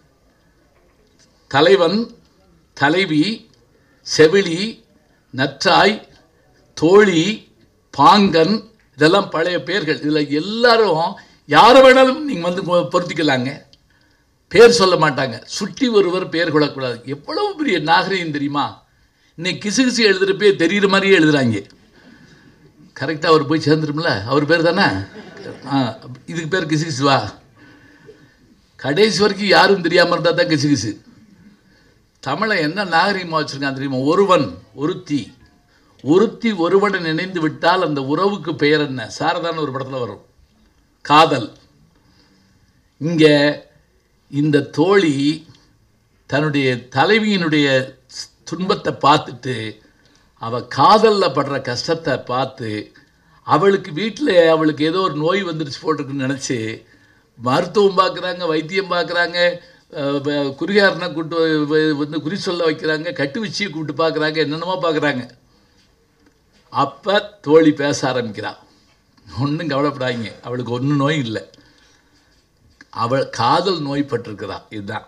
[SPEAKER 2] தலைவன் தலைவி செவிலி நற்றாய் தோழி பாங்கன் இதெல்லாம் பழைய பெயர்கள் இதில் எல்லாரும் யாரை வேணாலும் நீங்கள் வந்து கொ- பொருத்திக்கலாங்க பேர் சொல்ல மாட்டாங்க சுற்றி ஒருவர் பேர் கொள்ளக்கூடாது எவ்வளவு பெரிய நாகரிகம் தெரியுமா இன்னைக்கு கிசு கிசு எழுதுறப்பே தெரிகிற மாதிரியே எழுதுறாங்க கரெக்டாக அவர் போய் சேர்ந்துரும்ல அவர் பேர் தானே ஆ இதுக்கு பேர் கிசு கிசுவா கடைசி வரைக்கும் யாரும் தெரியாமல் இருந்தால் தான் கிசு கிசு தமிழை என்ன நாகரிகமாக வச்சுருக்கான் தெரியுமா ஒருவன் ஒருத்தி ஒருத்தி ஒருவனை நினைந்து விட்டால் அந்த உறவுக்கு பெயர் என்ன சாரதான்னு ஒரு படத்தில் வரும் காதல் இங்கே இந்த தோழி தன்னுடைய தலைவியினுடைய துன்பத்தை பார்த்துட்டு அவள் காதலில் படுற கஷ்டத்தை பார்த்து அவளுக்கு வீட்டில் அவளுக்கு ஏதோ ஒரு நோய் வந்துருச்சு போட்டிருக்குன்னு நினச்சி மருத்துவம் பார்க்குறாங்க வைத்தியம் பார்க்குறாங்க குறிகாரனை கூட்டு வ- வந்து குறி சொல்ல வைக்கிறாங்க கட்டு வச்சியை கூப்பிட்டு பார்க்குறாங்க என்னென்னமோ பார்க்குறாங்க அப்போ தோழி பேச ஆரம்பிக்கிறான் ஒன்றும் கவலைப்படாதீங்க அவளுக்கு ஒன்றும் நோய் இல்லை அவள் காதல் நோய்பட்டிருக்கிறா இதுதான்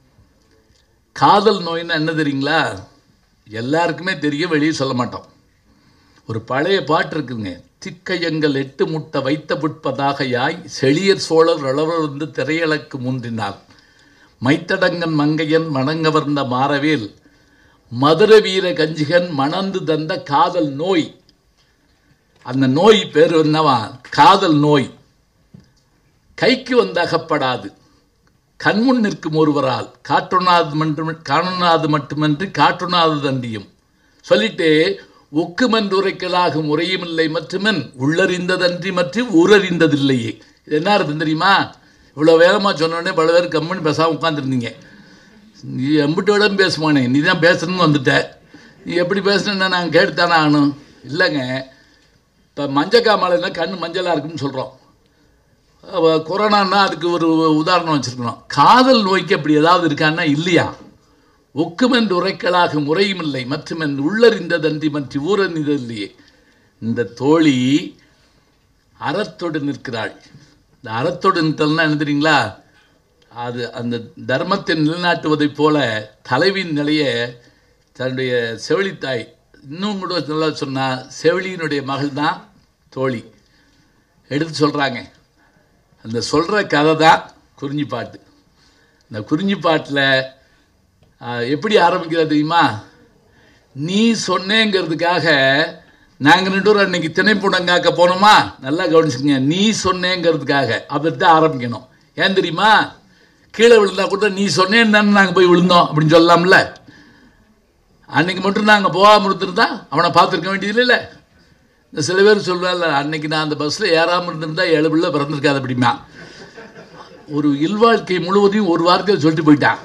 [SPEAKER 2] காதல் நோய்னா என்ன தெரியுங்களா எல்லாருக்குமே தெரியும் வெளியே சொல்ல மாட்டோம் ஒரு பழைய பாட்டு இருக்குங்க திக்கையங்கள் எட்டு முட்டை வைத்த புட்பதாக யாய் செழியர் சோழர் அளவருந்து திரையளக்கு முன்றினார் மைத்தடங்கன் மங்கையன் மணங்கவர்ந்த மாறவேல் மதுர வீர கஞ்சிகன் மணந்து தந்த காதல் நோய் அந்த நோய் பேர் என்னவா காதல் நோய் கைக்கு வந்து அகப்படாது கண்முன் நிற்கும் ஒருவரால் காற்றுணாது மட்டும் காணுனாது மட்டுமன்றி காற்றுணாது தண்டியும் சொல்லிட்டு ஒக்குமென்றுரைக்கலாக முறையுமில்லை மற்றுமென் உள்ளறிந்ததன்றி மற்றும் ஊரறிந்ததில்லையே இது என்ன அர்த்தம் தெரியுமா இவ்வளோ வேகமாக சொன்னோடனே பல பேர் கம்முன்னு பேசாமல் உட்காந்துருந்தீங்க நீ எம்பிட்டோட பேசுவானே நீ தான் பேசணும்னு வந்துட்ட நீ எப்படி பேசணுன்னா நாங்கள் கேட்டுத்தானே ஆகணும் இல்லைங்க இப்போ மஞ்சக்காமலைன்னா கண் மஞ்சளாக இருக்குன்னு சொல்கிறோம் கொரோனான்னா அதுக்கு ஒரு உதாரணம் வச்சுருக்கணும் காதல் நோய்க்கு அப்படி ஏதாவது இருக்கான்னா இல்லையா ஒக்குமென்று உரைக்கலாக முறையும் இல்லை மற்றுமென் உள்ளறிந்ததன்றி மற்ற ஊரறிந்ததில்லையே இந்த தோழி அறத்தோடு நிற்கிறாள் இந்த அறத்தோடு நிற்கலன்னா என்ன தெரியுங்களா அது அந்த தர்மத்தை நிலைநாட்டுவதைப் போல தலைவியின் நிலையை தன்னுடைய செவிலித்தாய் இன்னும் கூட நல்லா சொன்னால் செவிலியினுடைய மகள் தான் தோழி எடுத்து சொல்கிறாங்க அந்த சொல்கிற கதை தான் குறிஞ்சி பாட்டு இந்த குறிஞ்சி பாட்டில் எப்படி ஆரம்பிக்கிறது தெரியுமா நீ சொன்னேங்கிறதுக்காக நாங்கள் ரெண்டு பேரும் அன்னைக்கு திணைப்புடங்காக்க போனோமா நல்லா கவனிச்சுங்க நீ சொன்னேங்கிறதுக்காக அப்படி தான் ஆரம்பிக்கணும் ஏன் தெரியுமா கீழே விழுந்தா கூட நீ சொன்னேன்னு தானே நாங்கள் போய் விழுந்தோம் அப்படின்னு சொல்லலாம்ல அன்னைக்கு மட்டும் நாங்கள் போகாமல் இருந்திருந்தா அவனை பார்த்துருக்க வேண்டியது இல்லை இந்த சில பேர் சொல்லுவாங்கல்ல அன்னைக்கு நான் அந்த பஸ்ஸில் ஏறாமல் இருந்திருந்தா ஏழு பிள்ளை பிறந்திருக்காது அப்படிமா ஒரு இல்வாழ்க்கை முழுவதையும் ஒரு வார்த்தையில் சொல்லிட்டு போயிட்டான்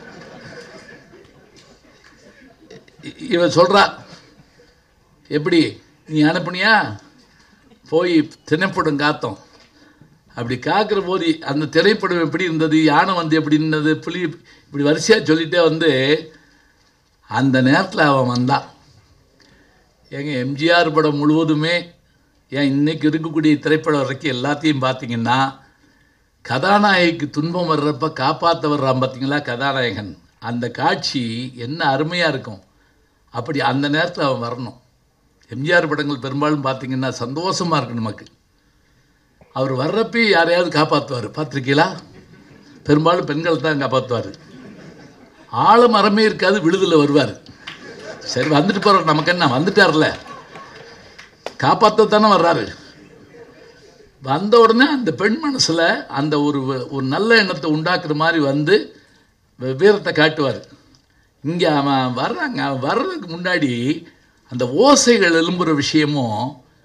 [SPEAKER 2] இ- இவன் சொல்கிறா எப்படி நீ அனுப்புனியா போய் திரைப்படம் காத்தோம் அப்படி காக்கிற போது அந்த திரைப்படம் எப்படி இருந்தது யானை வந்து எப்படி இருந்தது புலி இப்படி வரிசையாக சொல்லிட்டே வந்து அந்த நேரத்தில் அவன் வந்தான் ஏங்க எம்ஜிஆர் படம் முழுவதுமே ஏன் இன்னைக்கு இருக்கக்கூடிய திரைப்படம் வரைக்கும் எல்லாத்தையும் பார்த்தீங்கன்னா கதாநாயகிக்கு துன்பம் வர்றப்ப காப்பாற்ற வர்றான் பார்த்தீங்களா கதாநாயகன் அந்த காட்சி என்ன அருமையாக இருக்கும் அப்படி அந்த நேரத்தில் அவன் வரணும் எம்ஜிஆர் படங்கள் பெரும்பாலும் பார்த்தீங்கன்னா சந்தோஷமாக இருக்கும் நமக்கு அவர் வர்றப்பே யாரையாவது காப்பாற்றுவார் பார்த்துருக்கீங்களா பெரும்பாலும் பெண்கள் தான் காப்பாற்றுவார் ஆழமரமே இருக்காது விழுதில் வருவார் சரி வந்துட்டு போகிறார் நமக்கு என்ன வந்துட்டார்ல காப்பாற்றத்தானே வர்றாரு வந்த உடனே அந்த பெண் மனசில் அந்த ஒரு ஒரு நல்ல எண்ணத்தை உண்டாக்குற மாதிரி வந்து வீ- வீரத்தை காட்டுவார் இங்கே அவன் வர்றாங்க அவன் வர்றதுக்கு முன்னாடி அந்த ஓசைகள் எழும்புகிற விஷயமும்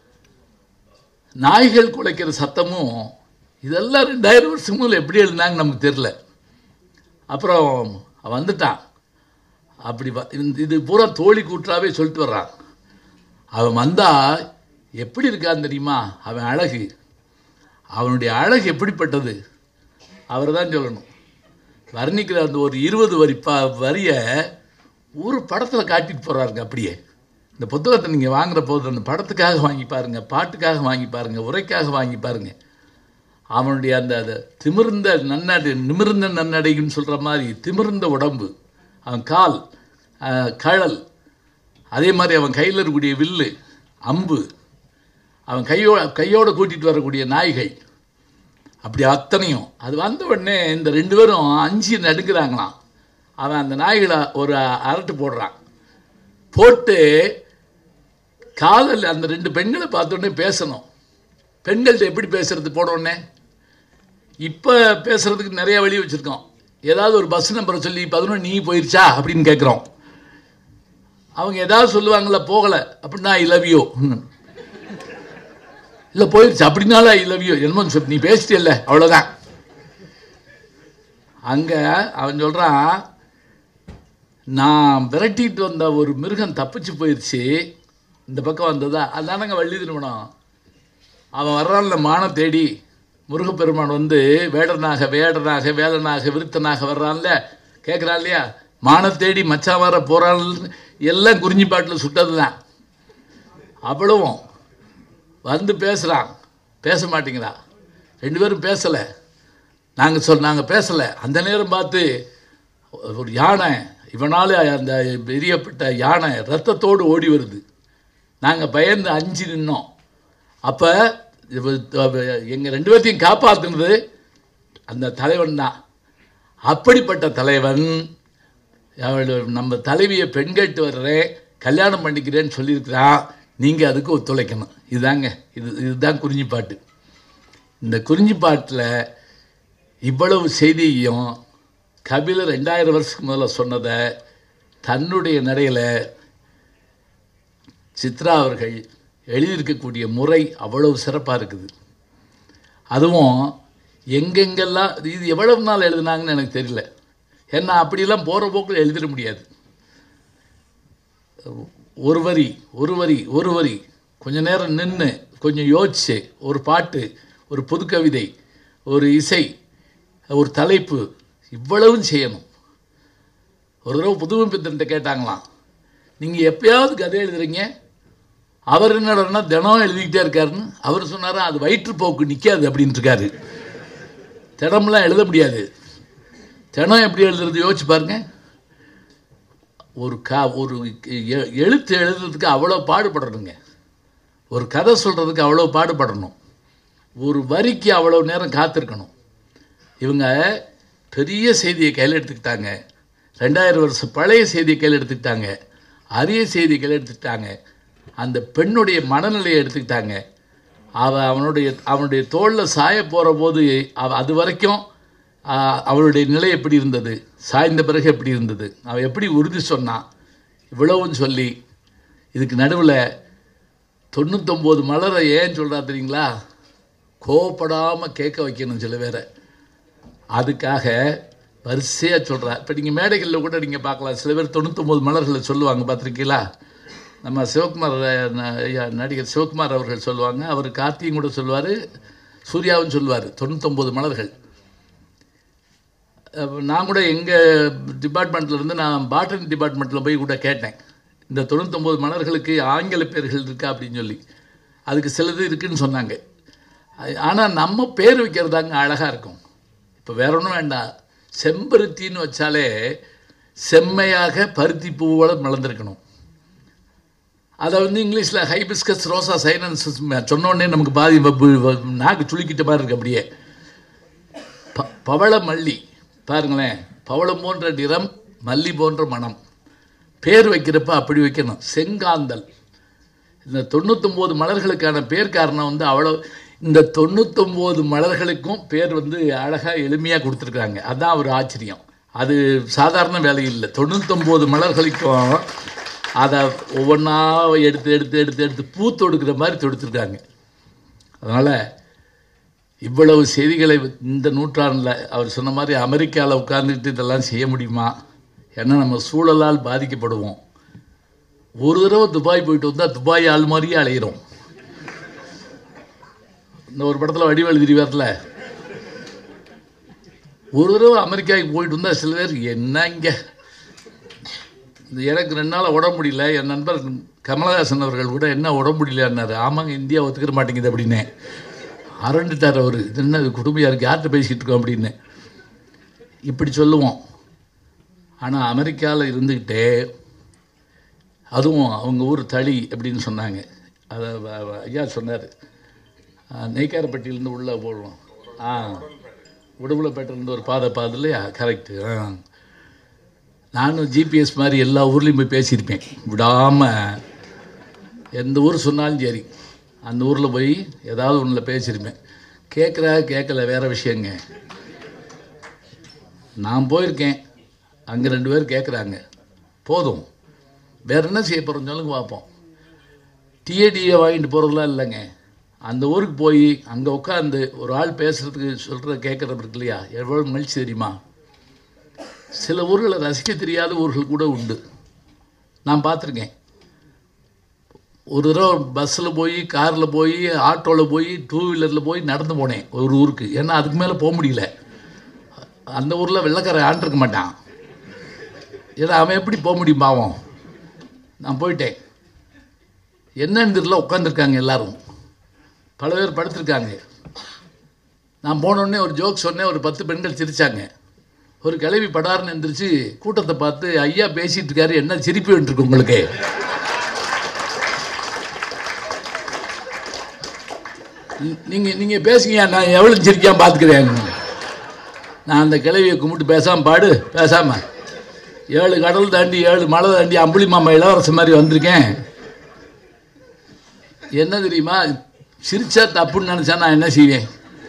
[SPEAKER 2] நாய்கள் குலைக்கிற சத்தமும் இதெல்லாம் ரெண்டாயிரம் வருஷம் முதல்ல எப்படி எழுந்தாங்க நமக்கு தெரில அப்புறம் அவன் வந்துட்டான் அப்படி வ- இந்த- இது பூரா தோழி கூற்றாவே சொல்லிட்டு வர்றான் அவன் வந்தா எப்படி இருக்கான் தெரியுமா அவன் அழகு அவனுடைய அழகு எப்படிப்பட்டது அவர் தான் சொல்லணும் வர்ணிக்கிற அந்த ஒரு இருபது வரி ப வரிய ஒரு படத்தில் காட்டிட்டு போகிறாருங்க அப்படியே இந்த புத்தகத்தை நீங்கள் வாங்குற போது அந்த படத்துக்காக வாங்கி பாருங்க பாட்டுக்காக வாங்கி பாருங்க உரைக்காக வாங்கி பாருங்க அவனுடைய அந்த அந்த திமிர்ந்த நன்னடை நிமிர்ந்த நன்னடைன்னு சொல்கிற மாதிரி திமிர்ந்த உடம்பு அவன் கால் அஹ், கழல் அதே மாதிரி அவன் கையில் இருக்கக்கூடிய வில்லு அம்பு அவன் கையோட கையோடு கூட்டிகிட்டு வரக்கூடிய நாய்கள் அப்படி அத்தனையும் அது வந்த உடனே இந்த ரெண்டு பேரும் அஞ்சு நடுங்குறாங்களாம் அவன் அந்த நாய்களை ஒரு அரட்டு போடுறான் போட்டு காதல் அந்த ரெண்டு பெண்களை பார்த்த உடனே பேசணும் பெண்கள்கிட்ட எப்படி பேசுறது போன உடனே இப்போ பேசுறதுக்கு நிறைய வழி வச்சுருக்கோம் ஏதாவது ஒரு பஸ் நம்பரை சொல்லி பதினொன்று நீ போயிருச்சா அப்படின்னு கேட்குறோம் அவங்க ஏதாவது சொல்லுவாங்களா போகலை அப்படின்னா ஐ லவ் யூ இல்லை போயிருச்சு அப்படின்னாலும் ஐ லவ் யூ என்னமோ சொல் நீ பேசிட்டியல்ல அவ்வளோதான் அங்கே அவன் சொல்கிறான் நான் விரட்டிட்டு வந்த ஒரு மிருகம் தப்பிச்சு போயிடுச்சு இந்த பக்கம் வந்ததா அதானங்க வள்ளி திருமணம் அவன் வர்றான்ல மானம் தேடி முருகப்பெருமான் வந்து வேடனாக வேடனாக வேலனாக விருத்தனாக வர்றான்ல கேட்குறான் இல்லையா மானம் தேடி மச்சான் வர போகிறான் எல்லாம் குறிஞ்சி பாட்டில் சுட்டது தான் அவ்வளவும் வந்து பேசுகிறான் பேச மாட்டேங்கிறா ரெண்டு பேரும் பேசலை நாங்கள் சொல் நாங்கள் பேசலை அந்த நேரம் பார்த்து ஒரு யானை இவனால் அந்த எரியப்பட்ட யானை ரத்தத்தோடு ஓடி வருது நாங்கள் பயந்து அஞ்சு நின்னோம் அப்போ எங்கள் ரெண்டு பேர்த்தையும் காப்பாற்றுனது அந்த தலைவன் தான் அப்படிப்பட்ட தலைவன் அவள் நம்ம தலைவியை பெண் கேட்டு வர்றேன் கல்யாணம் பண்ணிக்கிறேன்னு சொல்லியிருக்கிறான் நீங்கள் அதுக்கு ஒத்துழைக்கணும் இதுதாங்க இது இதுதான் குறிஞ்சி பாட்டு இந்த குறிஞ்சி பாட்டில் இவ்வளவு செய்தியையும் கபிலர் ரெண்டாயிரம் வருஷத்துக்கு முதல்ல சொன்னதை தன்னுடைய நடையில் சித்ரா அவர்கள் எழுதியிருக்கக்கூடிய முறை அவ்வளவு சிறப்பாக இருக்குது அதுவும் எங்கெங்கெல்லாம் இது எவ்வளவு நாள் எழுதுனாங்கன்னு எனக்கு தெரியல ஏன்னா அப்படிலாம் போகிற போக்கில் எழுதிட முடியாது ஒரு வரி ஒரு வரி ஒரு வரி கொஞ்ச நேரம் நின்று கொஞ்சம் யோசிச்சு ஒரு பாட்டு ஒரு புதுக்கவிதை ஒரு இசை ஒரு தலைப்பு இவ்வளவும் செய்யணும் ஒரு தடவை புதுமைப்பித்தன்ட்ட கேட்டாங்களாம் நீங்கள் எப்பயாவது கதை எழுதுறீங்க அவர் என்னடனா தினம் எழுதிக்கிட்டே இருக்காருன்னு அவர் சொன்னாரா அது வயிற்றுப்போக்கு நிற்காது அப்படின்ட்டு இருக்காரு தினம்லாம் எழுத முடியாது தினம் எப்படி எழுதுறது யோசிச்சு பாருங்க ஒரு கா ஒரு எ- எழுத்து எழுதுறதுக்கு அவ்வளோ பாடுபடணுங்க ஒரு கதை சொல்கிறதுக்கு அவ்வளோ பாடுபடணும் ஒரு வரிக்கு அவ்வளோ நேரம் காத்திருக்கணும் இவங்க பெரிய செய்தியை கையில் எடுத்துக்கிட்டாங்க ரெண்டாயிரம் வருஷம் பழைய செய்தியை கையில் எடுத்துக்கிட்டாங்க அரிய செய்தியை கையில் எடுத்துக்கிட்டாங்க அந்த பெண்ணுடைய மனநிலையை எடுத்துக்கிட்டாங்க அவ அவனுடைய அவனுடைய தோளில் சாய போகிற போது அவ அது வரைக்கும் ஆ, அவளுடைய நிலை எப்படி இருந்தது சாய்ந்த பிறகு எப்படி இருந்தது அவன் எப்படி உறுதி சொன்னான் இவ்வளவும் சொல்லி இதுக்கு நடுவில் தொண்ணூத்தொம்பது மலரை ஏன் சொல்கிறா தெரியுங்களா கோவப்படாமல் கேட்க வைக்கணும் சில பேரை அதுக்காக வரிசையாக சொல்கிறா இப்போ நீங்கள் மேடைகளில் கூட நீங்கள் பார்க்கலாம் சில பேர் தொண்ணூத்தொம்பது மலர்களை சொல்லுவாங்க பார்த்துருக்கீங்களா நம்ம சிவகுமார் அஹ், ந- ஐயா, நடிகர் சிவகுமார் அவர்கள் சொல்லுவாங்க அவர் கார்த்தியும் கூட சொல்லுவார் சூர்யாவும் சொல்லுவார் தொண்ணூத்தொம்பது மலர்கள் அஹ், நான் கூட எங்கள் டிபார்ட்மெண்ட்லேருந்து நான் பாட்டனி டிபார்ட்மெண்ட்டில் போய் கூட கேட்டேன் இந்த தொண்ணூத்தொம்பது மலர்களுக்கு ஆங்கில பேர்கள் இருக்கா அப்படின்னு சொல்லி அதுக்கு சிலது இருக்குன்னு சொன்னாங்க ஆனால் நம்ம பேர் வைக்கிறதாங்க அழகாக இருக்கும் இப்போ வேற ஒன்றும் வேண்டாம் செம்பருத்தின்னு வச்சாலே செம்மையாக பருத்தி பூவோட மலர்ந்திருக்கணும் அதை வந்து இங்கிலீஷில் ஹைபிஸ்கஸ் ரோசா சைனன்ஸ் சொன்ன உடனே நமக்கு பாதி வ- வ- நாக்கு சுளுக்கிட்ட மாதிரி இருக்கு அப்படியே ப பவள மல்லி பாருங்களேன் பவளம் போன்ற நிறம் மல்லி போன்ற மனம் பேர் வைக்கிறப்ப அப்படி வைக்கணும் செங்காந்தல் இந்த தொண்ணூத்தொம்பது மலர்களுக்கான பேர் காரணம் வந்து அவ்வளோ இந்த தொண்ணூத்தொம்பது மலர்களுக்கும் பேர் வந்து அழகாக எளிமையாக கொடுத்துருக்காங்க அதான் ஒரு ஆச்சரியம் அது சாதாரண வேலை இல்லை தொண்ணூத்தொம்பது மலர்களுக்கும் அதை ஒவ்வொன்றா எடுத்து எடுத்து எடுத்து எடுத்து பூ தொடுக்கிற மாதிரி தொடுத்துருக்காங்க அதனால் இவ்வளவு செய்திகளை இந்த நூற்றாண்டில் அவர் சொன்ன மாதிரி அமெரிக்காவில் உட்கார்ந்துட்டு இதெல்லாம் செய்ய முடியுமா ஏன்னா நம்ம சூழலால் பாதிக்கப்படுவோம் ஒரு தடவை துபாய் போயிட்டு வந்தால் துபாய் ஆள் மாதிரியே அலையிறோம் இந்த ஒரு படத்தில் வடிவேல் திரிவார்ல ஒரு தடவை அமெரிக்காவுக்கு போயிட்டு வந்தால் சில பேர் என்ன இங்கே இந்த எனக்கு ரெண்டு நாள் உடம்பு முடியல என் நண்பர் கமலஹாசன் அவர்கள் கூட என்ன உடம்பு முடியலன்னாரு ஆமாங்க இந்தியா ஒத்துக்கிற மாட்டேங்குது அப்படின்னே அரண்டுட்டார் அவர் இது என்ன இது குடும்பம் இருக்கு யார்கிட்ட பேசிக்கிட்டு இருக்கோம் அப்படின்னு இப்படி சொல்லுவோம் ஆனால் அமெரிக்காவில் இருந்துக்கிட்டே அதுவும் அவங்க ஊர் தளி அப்படின்னு சொன்னாங்க அதை வ- வ- ஐயா சொன்னார் நெய்க்காரப்பட்டியிலேருந்து உள்ளே போடுவோம் ஆ உடுமலைப்பேட்டிலேருந்து ஒரு பாதை பாதை இல்லையா கரெக்டு ஆ நானும் ஜிபிஎஸ் மாதிரி எல்லா ஊர்லேயும் போய் பேசியிருப்பேன் விடாமல் எந்த ஊர் சொன்னாலும் சரி அந்த ஊரில் போய் ஏதாவது ஒன்றில் பேசியிருப்பேன் கேட்குறா கேட்கல வேறு விஷயங்க நான் போயிருக்கேன் அங்கே ரெண்டு பேர் கேட்குறாங்க போதும் வேற என்ன செய்ய போகிறோம் சொல்லுங்க பார்ப்போம் டிஏடியை வாங்கிட்டு போகிறதுலாம் இல்லைங்க அந்த ஊருக்கு போய் அங்கே உட்காந்து ஒரு ஆள் பேசுகிறதுக்கு சொல்கிறத கேட்குறது இருக்கு இல்லையா எவ்வளோ மகிழ்ச்சி தெரியுமா சில ஊர்களை ரசிக்க தெரியாத ஊர்கள் கூட உண்டு நான் பார்த்துருக்கேன் ஒரு தடவை பஸ்ஸில் போய் காரில் போய் ஆட்டோவில் போய் டூ வீலரில் போய் நடந்து போனேன் ஒரு ஊருக்கு ஏன்னா அதுக்கு மேலே போக முடியல அந்த ஊரில் வெள்ளைக்காரன் ஆண்டிருக்க மாட்டான் ஏன்னா அவன் எப்படி போக முடியும் பாவம் நான் போயிட்டேன் என்னன்னு தெரியல உட்காந்துருக்காங்க எல்லாரும் பல பேர் படுத்திருக்காங்க நான் போனோடனே ஒரு ஜோக் சொன்னேன் ஒரு பத்து பெண்கள் சிரிச்சாங்க ஒரு கிளவி படார்னு எந்திரிச்சு கூட்டத்தை பார்த்து ஐயா பேசிட்டு இருக்காரு என்ன சிரிப்பு வந்துருக்கு உங்களுக்கு நீ- நீங்க நீங்க பேசுங்க நான் எவ்வளவு சிரிக்காம பார்த்துக்கிறேன் நான் அந்த கிளவியை கும்பிட்டு பேசாம பாடு பேசாம ஏழு கடல் தாண்டி ஏழு மலை தாண்டி அம்புலி மாமா இளவரசன் மாதிரி வந்திருக்கேன் என்ன தெரியுமா சிரிச்சா தப்புன்னு நினச்சா நான் என்ன செய்வேன்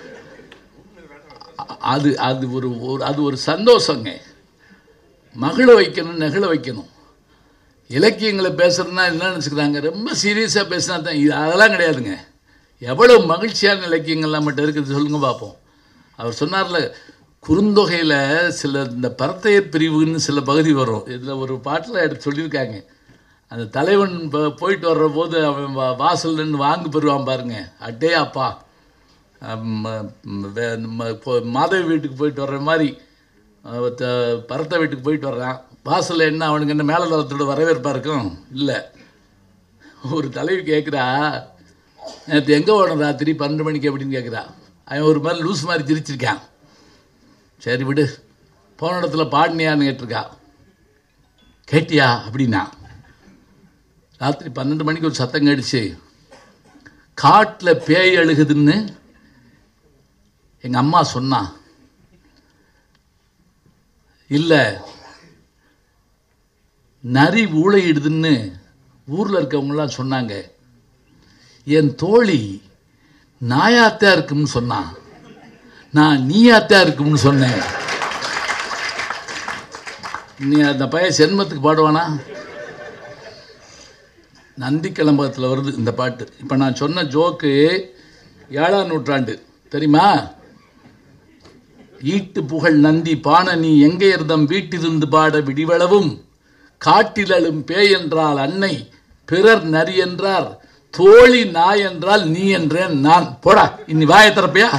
[SPEAKER 2] அ- அது அது ஒரு ஒரு அது ஒரு சந்தோஷங்க மகிழ வைக்கணும் நெகிழ வைக்கணும் இலக்கியங்களை பேசுகிறதுனா என்ன நினச்சிக்கிறாங்க ரொம்ப சீரியஸாக பேசினா தான் இது அதெல்லாம் கிடையாதுங்க எவ்வளோ மகிழ்ச்சியான இலக்கியங்கள்லாம் மட்டும் இருக்குது சொல்லுங்க பார்ப்போம் அவர் சொன்னார்ல குறுந்தொகையில் சில இந்த பரத்தையர் பிரிவுன்னு சில பகுதி வரும் இதில் ஒரு பாட்டில் எடுத்து சொல்லியிருக்காங்க அந்த தலைவன் ப- போயிட்டு வர்ற போது அவன் வா- வாசல்ல நின்று வாங்கு பெறுவான் பாருங்க அட்டே அப்பா அம், ம், வே- நம்ம இப்போ மாதவி வீட்டுக்கு போயிட்டு வர்ற மாதிரி அவ த- பரத்த வீட்டுக்கு போயிட்டு வர்றான் வாசலில் என்ன அவனுக்கு என்ன மேலதளத்தோட வரவேற்பா இருக்கும் இல்லை ஒரு தலைவி கேட்குறா நேற்று எங்கே ஓடும் ராத்திரி பன்னெண்டு மணிக்கு அப்படின்னு கேட்குறா அவன் ஒரு மாதிரி லூஸ் மாதிரி சிரிச்சிருக்கான் சரி விடு போன இடத்துல பாடினியான்னு கேட்டிருக்கா கேட்டியா அப்படின்னா ராத்திரி பன்னெண்டு மணிக்கு ஒரு சத்தம் கேட்டுச்சு காட்டில் பேய் அழுகுதுன்னு எங்கள் அம்மா சொன்னா இல்லை நரி ஊழையிடுதுன்னு ஊரில் இருக்கவங்களாம் சொன்னாங்க என் தோழி நாயாத்தா இருக்கும்னு சொன்னான் நான் நீயாத்தா இருக்கும்னு சொன்னேன் நீ அந்த பையன் சென்மத்துக்கு பாடுவானா நந்தி கிளம்பகத்தில் வருது இந்த பாட்டு இப்போ நான் சொன்ன ஜோக்கு ஏழாம் நூற்றாண்டு தெரியுமா ஈட்டு புகழ் நந்தி பாணனி எங்கே இருந்தம் வீட்டிலிருந்து பாட விடிவளவும் காட்டிலழும் பேய் என்றால் அன்னை பிறர் நரி என்றார் தோழி நாய் என்றால் நீ என்றேன் நான் போடா இன்னி வாயை திறப்பியா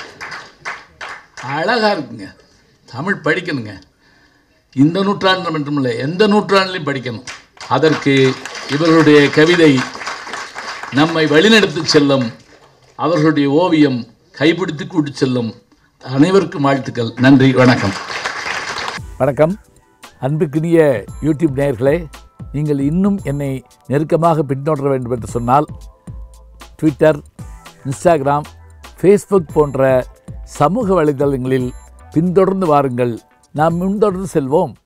[SPEAKER 2] அழகா இருக்குங்க தமிழ் படிக்கணுங்க இந்த நூற்றாண்டு மட்டுமில்லை எந்த நூற்றாண்டிலையும் படிக்கணும் அதற்கு இவர்களுடைய கவிதை நம்மை வழிநடத்தி செல்லும் அவர்களுடைய ஓவியம் கைப்பிடித்து கூட்டிச் செல்லும் அனைவருக்கும் வாழ்த்துக்கள் நன்றி வணக்கம்
[SPEAKER 3] வணக்கம் அன்புக்குரிய யூடியூப் நேயர்களே நீங்கள் இன்னும் என்னை நெருக்கமாக பின்தொடர வேண்டும் என்று சொன்னால் ட்விட்டர் இன்ஸ்டாகிராம் ஃபேஸ்புக் போன்ற சமூக வலைதளங்களில் பின்தொடர்ந்து வாருங்கள் நாம் முன்தொடர்ந்து செல்வோம்